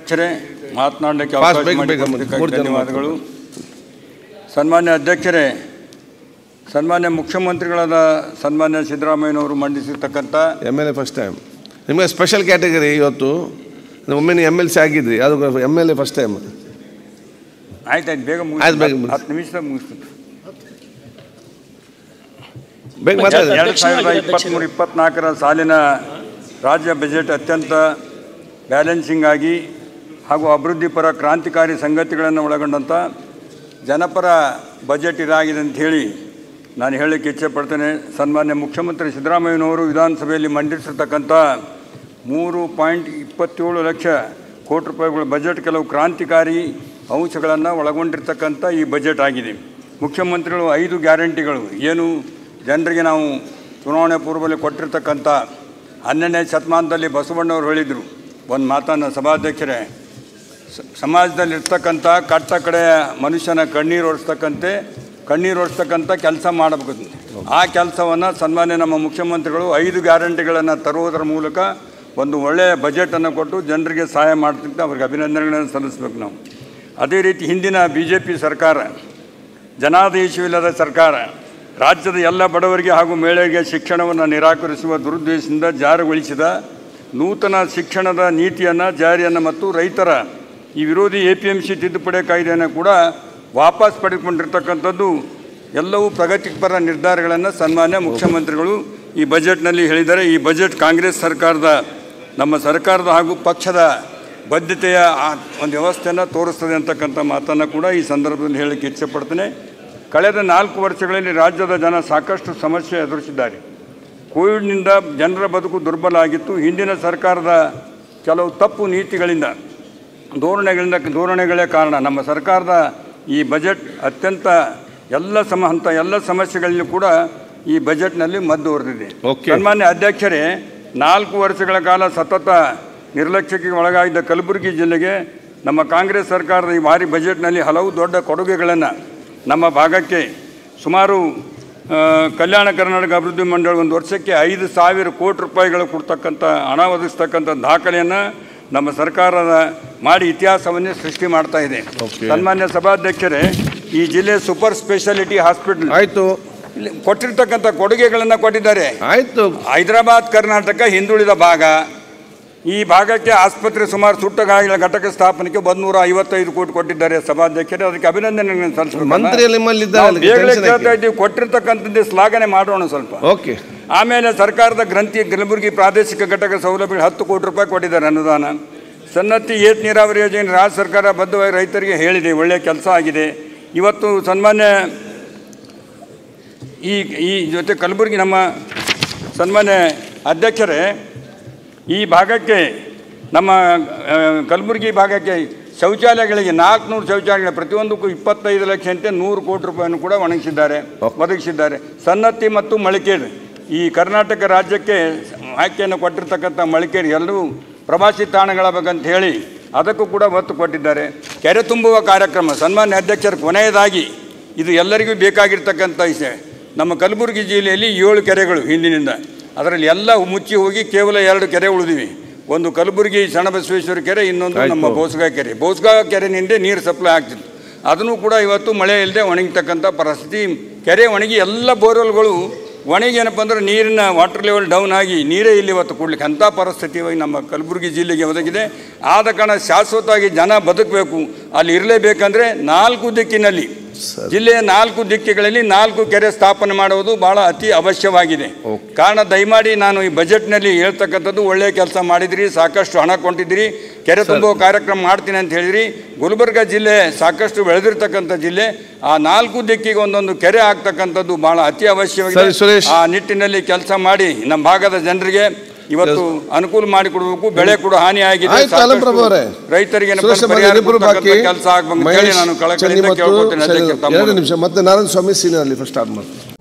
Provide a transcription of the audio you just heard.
ಅಧ್ಯಕ್ಷರೇ ಮಾತನಾಡಲಿಕ್ಕೆ ಪಾಸ್ ಅವಕಾಶ ಬೇಗ ಬೇಗ ಮಾಡಿಕೊಟ್ಟಿದ್ದಕ್ಕಾಗಿ ಮೂರು ಜನ ಧನ್ಯವಾದಗಳು ಸನ್ಮಾನ್ಯ ಅಧ್ಯಕ್ಷರೇ ಸನ್ಮಾನ್ಯ ಮುಖ್ಯಮಂತ್ರಿಗಳಾದ ಸನ್ಮಾನ್ಯ ಸಿದ್ದರಾಮಯ್ಯನವರು ಮಂಡಿಸಿರ್ತಕ್ಕಂಥ M L A first time ನಿಮಗೆ ಸ್ಪೆಷಲ್ ಕ್ಯಾಟಗರಿ ಇವತ್ತು ನೀವು ಒಮ್ಮೆ ನೀವು ಎಮ್ ಎಲ್ ಸಿ ಆಗಿದ್ರಿ ಅದು M L A first time ಆಯ್ತಾಯ್ತು ಬೇಗ ಆಯ್ತು, ಬೇಗ ಮುಗಿಸ್ತೀನಿ ಮುಗಿಸಿ. ಹತ್ತು ನಿಮಿಷದಾಗ ಮುಗಿಸ್ತೀನಿ ಬೇಗ ಮಾತಾಡಿ ಎರಡು ಸಾವಿರದ ಇಪ್ಪತ್ತ್ಮೂರು ಇಪ್ಪತ್ನಾಲ್ಕರ ಸಾಲಿನ ರಾಜ್ಯ ಬಜೆಟ್ ಅತ್ಯಂತ ಬ್ಯಾಲೆನ್ಸಿಂಗ್ ಆಗಿ ಹಾಗೂ ಅಭಿವೃದ್ಧಿಪರ ಕ್ರಾಂತಿಕಾರಿ ಸಂಗತಿಗಳನ್ನು ಒಳಗೊಂಡಂಥ ಜನಪರ ಬಜೆಟ್ ಇದಾಗಿದೆ ಅಂತ ಹೇಳಿ ನಾನು ಹೇಳಲಿಕ್ಕೆ ಇಚ್ಛೆ ಪಡ್ತೇನೆ ಸನ್ಮಾನ್ಯ ಮುಖ್ಯಮಂತ್ರಿ ಸಿದ್ದರಾಮಯ್ಯನವರು ವಿಧಾನಸಭೆಯಲ್ಲಿ ಮಂಡಿಸಿರ್ತಕ್ಕಂಥ ಮೂರು ಪಾಯಿಂಟ್ ಇಪ್ಪತ್ತೇಳು ಲಕ್ಷ ಕೋಟಿ ರೂಪಾಯಿಗಳ ಬಜೆಟ್ ಕೆಲವು ಕ್ರಾಂತಿಕಾರಿ ಅಂಶಗಳನ್ನು ಒಳಗೊಂಡಿರ್ತಕ್ಕಂಥ ಈ ಬಜೆಟ್ ಆಗಿದೆ ಮುಖ್ಯಮಂತ್ರಿಗಳು ಐದು ಗ್ಯಾರಂಟಿಗಳು ಏನು ಜನರಿಗೆ ನಾವು ಚುನಾವಣೆ ಪೂರ್ವದಲ್ಲಿ ಕೊಟ್ಟಿರ್ತಕ್ಕಂಥ ಹನ್ನೆರಡನೇ ಶತಮಾನದಲ್ಲಿ ಬಸವಣ್ಣವರು ಹೇಳಿದರು ಒಂದು ಮಾತನ್ನು ಸಭಾಧ್ಯಕ್ಷರೇ ಸ- ಸಮಾಜದಲ್ಲಿರ್ತಕ್ಕಂಥ ಕಟ್ಟ ಕಡೆ ಮನುಷ್ಯನ ಕಣ್ಣೀರು ಒರೆಸ್ತಕ್ಕಂತೆ ಕಣ್ಣೀರು ಒರೆಸ್ತಕ್ಕಂಥ ಕೆಲಸ ಮಾಡಬೇಕು ಆ ಕೆಲಸವನ್ನು ಸನ್ಮಾನ್ಯ ನಮ್ಮ ಮುಖ್ಯಮಂತ್ರಿಗಳು ಐದು ಗ್ಯಾರಂಟಿಗಳನ್ನು ತರುವುದರ ಮೂಲಕ ಒಂದು ಒಳ್ಳೆಯ ಬಜೆಟನ್ನು ಕೊಟ್ಟು ಜನರಿಗೆ ಸಹಾಯ ಮಾಡ್ತಿದ್ದ ಅವ್ರಿಗೆ ಅಭಿನಂದನೆಗಳನ್ನು ಸಲ್ಲಿಸಬೇಕು ನಾವು ಅದೇ ರೀತಿ ಹಿಂದಿನ ಬಿ ಜೆ ಪಿ ಸರ್ಕಾರ ಜನಾದೇಶವಿಲ್ಲದ ಸರ್ಕಾರ ರಾಜ್ಯದ ಎಲ್ಲ ಬಡವರಿಗೆ ಹಾಗೂ ಮಹಿಳೆಯರಿಗೆ ಶಿಕ್ಷಣವನ್ನು ನಿರಾಕರಿಸುವ ದುರುದ್ದೇಶದಿಂದ ಜಾರಿಗೊಳಿಸಿದ ನೂತನ ಶಿಕ್ಷಣದ ನೀತಿಯನ್ನು ಜಾರಿಯನ್ನು ಮತ್ತು ರೈತರ ಈ ವಿರೋಧಿ ಎ ಪಿ ಎಮ್ ಸಿ ತಿದ್ದುಪಡಿ ಕಾಯ್ದೆಯನ್ನು ಕೂಡ ವಾಪಸ್ ಪಡೆದುಕೊಂಡಿರ್ತಕ್ಕಂಥದ್ದು ಎಲ್ಲವೂ ಪ್ರಗತಿಪರ ನಿರ್ಧಾರಗಳನ್ನು ಸನ್ಮಾನ್ಯ ಮುಖ್ಯಮಂತ್ರಿಗಳು ಈ ಬಜೆಟ್ನಲ್ಲಿ ಹೇಳಿದ್ದಾರೆ ಈ ಬಜೆಟ್ ಕಾಂಗ್ರೆಸ್ ಸರ್ಕಾರದ ನಮ್ಮ ಸರ್ಕಾರದ ಹಾಗೂ ಪಕ್ಷದ ಬದ್ಧತೆಯ ಆ ಒಂದು ವ್ಯವಸ್ಥೆಯನ್ನು ತೋರಿಸ್ತದೆ ಅಂತಕ್ಕಂಥ ಮಾತನ್ನು ಕೂಡ ಈ ಸಂದರ್ಭದಲ್ಲಿ ಹೇಳಲಿಕ್ಕೆ ಇಚ್ಛೆಪಡ್ತೇನೆ ಕಳೆದ ನಾಲ್ಕು ವರ್ಷಗಳಲ್ಲಿ ರಾಜ್ಯದ ಜನ ಸಾಕಷ್ಟು ಸಮಸ್ಯೆ ಎದುರಿಸಿದ್ದಾರೆ ಕೋವಿಡ್ನಿಂದ ಜನರ ಬದುಕು ದುರ್ಬಲ ಆಗಿತ್ತು ಹಿಂದಿನ ಸರ್ಕಾರದ ಕೆಲವು ತಪ್ಪು ನೀತಿಗಳಿಂದ ಧೋರಣೆಗಳಿಂದ ಧೋರಣೆಗಳೇ ಕಾರಣ ನಮ್ಮ ಸರ್ಕಾರದ ಈ ಬಜೆಟ್ ಅತ್ಯಂತ ಎಲ್ಲ ಸಮ ಅಂಥ ಎಲ್ಲ ಸಮಸ್ಯೆಗಳಲ್ಲಿ ಕೂಡ ಈ ಬಜೆಟ್ನಲ್ಲಿ ಮದ್ದು ಹೊರೆದಿದೆ Okay. ಸನ್ಮಾನ್ಯ ಅಧ್ಯಕ್ಷರೇ ನಾಲ್ಕು ವರ್ಷಗಳ ಕಾಲ ಸತತ ನಿರ್ಲಕ್ಷ್ಯಕ್ಕೆ ಒಳಗಾಗಿದ್ದ ಕಲಬುರಗಿ ಜಿಲ್ಲೆಗೆ ನಮ್ಮ ಕಾಂಗ್ರೆಸ್ ಸರ್ಕಾರದ ಈ ಭಾರಿ ಬಜೆಟ್ನಲ್ಲಿ ಹಲವು ದೊಡ್ಡ ಕೊಡುಗೆಗಳನ್ನು ನಮ್ಮ ಭಾಗಕ್ಕೆ ಸುಮಾರು ಆ, ಕಲ್ಯಾಣ ಕರ್ನಾಟಕ ಅಭಿವೃದ್ಧಿ ಮಂಡಳಿ ಒಂದು ವರ್ಷಕ್ಕೆ ಐದು ಸಾವಿರ ಕೋಟಿ ರೂಪಾಯಿಗಳು ಕೊಡ್ತಕ್ಕಂಥ ಹಣ ಒದಗಿಸ್ತಕ್ಕಂಥ ದಾಖಲೆಯನ್ನು ನಮ್ಮ ಸರ್ಕಾರದ ಮಾಡಿ ಇತಿಹಾಸವನ್ನೇ ಸೃಷ್ಟಿ ಮಾಡ್ತಾ ಇದೆ Okay. ಸನ್ಮಾನ್ಯ ಸಭಾಧ್ಯಕ್ಷರೇ ಈ ಜಿಲ್ಲೆ ಸೂಪರ್ ಸ್ಪೆಷಾಲಿಟಿ ಹಾಸ್ಪಿಟಲ್ ಆಯ್ತು ಇಲ್ಲಿ ಕೊಟ್ಟಿರ್ತಕ್ಕಂಥ ಕೊಡುಗೆಗಳನ್ನು ಕೊಟ್ಟಿದ್ದಾರೆ ಆಯ್ತು ಹೈದರಾಬಾದ್ ಕರ್ನಾಟಕ ಹಿಂದುಳಿದ ಭಾಗ ಈ ಭಾಗಕ್ಕೆ ಆಸ್ಪತ್ರೆ ಸುಮಾರು ಸುಟ್ಟಗಾಯಗಳ ಘಟಕ ಸ್ಥಾಪನೆಗೆ ಒಂದೂರ ಐವತ್ತೈದು ಕೋಟಿ ಕೊಟ್ಟಿದ್ದಾರೆ ಸಭಾಧ್ಯಕ್ಷರೇ ಅದಕ್ಕೆ ಅಭಿನಂದನೆಗಳನ್ನು ಸಲ್ಲಿಸಬೇಕು ಮಂತ್ರಿ ನಿಮ್ಮಲ್ಲಿದ್ದಾರೆ ಬೇಗನೆ ಕೇಳ್ತಾ ಇದ್ದೀವಿ ಕೊಟ್ಟಿರ್ತಕ್ಕಂಥದ್ದು ಶ್ಲಾಘನೆ ಮಾಡೋಣ ಸ್ವಲ್ಪ ಓಕೆ ಆಮೇಲೆ ಸರ್ಕಾರದ ಗ್ರಂಥಿ ಕಲಬುರಗಿ ಪ್ರಾದೇಶಿಕ ಘಟಕ ಸೌಲಭ್ಯ ಹತ್ತು ಕೋಟಿ ರೂಪಾಯಿ ಕೊಟ್ಟಿದ್ದಾರೆ ಅನುದಾನ ಸನ್ನತಿ ಏತ್ ನೀರಾವರಿ ಯೋಜನೆ ರಾಜ್ಯ ಸರ್ಕಾರ ಬದ್ಧವಾಗಿ ರೈತರಿಗೆ ಹೇಳಿದೆ ಒಳ್ಳೆಯ ಕೆಲಸ ಆಗಿದೆ ಇವತ್ತು ಸನ್ಮಾನ್ಯ ಈ ಈ ಜೊತೆ ಕಲಬುರಗಿ ನಮ್ಮ ಸನ್ಮಾನ್ಯ ಅಧ್ಯಕ್ಷರೇ ಈ ಭಾಗಕ್ಕೆ ನಮ್ಮ ಆ, ಕಲಬುರಗಿ ಭಾಗಕ್ಕೆ ಶೌಚಾಲಯಗಳಿಗೆ ನಾಲ್ಕುನೂರು ಶೌಚಾಲಯಗಳು ಪ್ರತಿಯೊಂದಕ್ಕೂ ಇಪ್ಪತ್ತೈದು ಲಕ್ಷ ಅಂತೆ ನೂರು ಕೋಟಿ ರೂಪಾಯಿಯನ್ನು ಕೂಡ ಒಣಗಿಸಿದ್ದಾರೆ ಒದಗಿಸಿದ್ದಾರೆ ಸನ್ನತಿ ಮತ್ತು ಮಳಿಕೇರಿ ಈ ಕರ್ನಾಟಕ ರಾಜ್ಯಕ್ಕೆ ಆಯ್ಕೆಯನ್ನು ಕೊಟ್ಟಿರ್ತಕ್ಕಂಥ ಮಳಿಕೇರಿ ಎಲ್ಲರೂ ಪ್ರವಾಸಿ ತಾಣಗಳಾಗಬೇಕಂತ ಹೇಳಿ ಅದಕ್ಕೂ ಕೂಡ ಒತ್ತು ಕೊಟ್ಟಿದ್ದಾರೆ ಕೆರೆ ತುಂಬುವ ಕಾರ್ಯಕ್ರಮ ಸನ್ಮಾನ್ಯ ಅಧ್ಯಕ್ಷರು ಕೊನೆಯದಾಗಿ ಇದು ಎಲ್ಲರಿಗೂ ಬೇಕಾಗಿರ್ತಕ್ಕಂಥ ವಿಷಯ ನಮ್ಮ ಕಲಬುರಗಿ ಜಿಲ್ಲೆಯಲ್ಲಿ ಏಳು ಕೆರೆಗಳು ಹಿಂದಿನಿಂದ ಅದರಲ್ಲಿ ಎಲ್ಲ ಮುಚ್ಚಿ ಹೋಗಿ ಕೇವಲ ಎರಡು ಕೆರೆ ಉಳಿದಿವೆ ಒಂದು ಕಲಬುರಗಿ ಶರಣಬಸವೇಶ್ವರ ಕೆರೆ ಇನ್ನೊಂದು ನಮ್ಮ ಆಯ್ತು. ಬೋಸ್ಗಾ ಕೆರೆ ಬೋಸ್ಗಾ ಕೆರೆನಿಂದ ನೀರು ಸಪ್ಲೈ ಆಗ್ತಿತ್ತು ಅದನ್ನು ಕೂಡ ಇವತ್ತು ಮಳೆ ಇಲ್ಲದೆ ಒಣಗಿತಕ್ಕಂಥ ಪರಿಸ್ಥಿತಿ ಕೆರೆ ಒಣಗಿ ಎಲ್ಲ ಬೋರ್ವೆಲ್ಗಳು ಒಣಗಿ ಏನಪ್ಪ ಅಂದ್ರೆ ನೀರಿನ ವಾಟರ್ ಲೆವೆಲ್ ಡೌನ್ ಆಗಿ ನೀರೇ ಇಲ್ಲಿ ಇವತ್ತು ಕೊಡ್ಲಿಕ್ಕೆ ಅಂಥ ಪರಿಸ್ಥಿತಿ ಇವಾಗ ನಮ್ಮ ಕಲಬುರಗಿ ಜಿಲ್ಲೆಗೆ ಒದಗಿದೆ ಆದ ಕಾರಣ ಶಾಶ್ವತವಾಗಿ ಜನ ಬದುಕಬೇಕು ಅಲ್ಲಿ ಇರಲೇಬೇಕಂದ್ರೆ ನಾಲ್ಕು ದಿಕ್ಕಿನಲ್ಲಿ ಜಿಲ್ಲೆಯ ನಾಲ್ಕು ದಿಕ್ಕುಗಳಲ್ಲಿ ನಾಲ್ಕು ಕೆರೆ ಸ್ಥಾಪನೆ ಮಾಡುವುದು ಬಹಳ ಅತಿ ಅವಶ್ಯವಾಗಿದೆ Okay. ಕಾರಣ ದಯಮಾಡಿ ನಾನು ಈ ಬಜೆಟ್ನಲ್ಲಿ ಹೇಳ್ತಕ್ಕಂಥದ್ದು ಒಳ್ಳೆಯ ಕೆಲಸ ಮಾಡಿದಿರಿ ಸಾಕಷ್ಟು ಹಣ ಕೊಂಡಿದ್ದೀರಿ ಕೆರೆ ತುಂಬುವ ಕಾರ್ಯಕ್ರಮ ಮಾಡ್ತೀನಿ ಅಂತ ಹೇಳಿದ್ರಿ ಗುಲ್ಬರ್ಗ ಜಿಲ್ಲೆ ಸಾಕಷ್ಟು ಬೆಳೆದಿರ್ತಕ್ಕಂಥ ಜಿಲ್ಲೆ ಆ ನಾಲ್ಕು ದಿಕ್ಕಿಗೆ ಒಂದೊಂದು ಕೆರೆ ಆಗ್ತಕ್ಕಂಥದ್ದು ಬಹಳ ಅತಿ ಸರಿ, ಅವಶ್ಯವಾಗಿದೆ ಸುರೇಶ್. ಆ ನಿಟ್ಟಿನಲ್ಲಿ ಕೆಲಸ ಮಾಡಿ ನಮ್ಮ ಭಾಗದ ಜನರಿಗೆ ಇವತ್ತು ಅನುಕೂಲ ಮಾಡಿಕೊಡ್ಬೇಕು ಬೆಳೆ ಕೂಡ ಹಾನಿ ಆಗಿದೆ ಆಯ್ತು, ಸಾಕಷ್ಟು ಅಲಂಪ್ರಭು ಅವರೇ. ರೈತರಿಗೆ ಏನಪ್ಪ ಸುರೇಶ್ ಪರಿಹಾರ ಇಬ್ಬರು ಬಾಕಿ ಕೊಡ್ತಕ್ಕಂಥ ಕೆಲಸ ಆಗ್ಬೇಕು ಅಂತ ಹೇಳಿ ಮಹೇಶ್ ನಾನು ಚನ್ನಿ ಕಳಕಳಿಯಿಂದ ಮತ್ತು ಕೇಳ್ಕೊಳ್ತೇನೆ ಶೈಲೇಂದ್ರ. ಅಧ್ಯಕ್ಷ ತಮ್ಮ ಎರಡು ನಿಮಿಷ ಮತ್ತೆ ನಾರಾಯಣ ಸ್ವಾಮಿ ಸೀನಿಯರ್ ಅಲ್ಲಿ ಫಸ್ಟ್ ಸ್ಟಾರ್ಟ್ ಮಾಡ್ತೀನಿ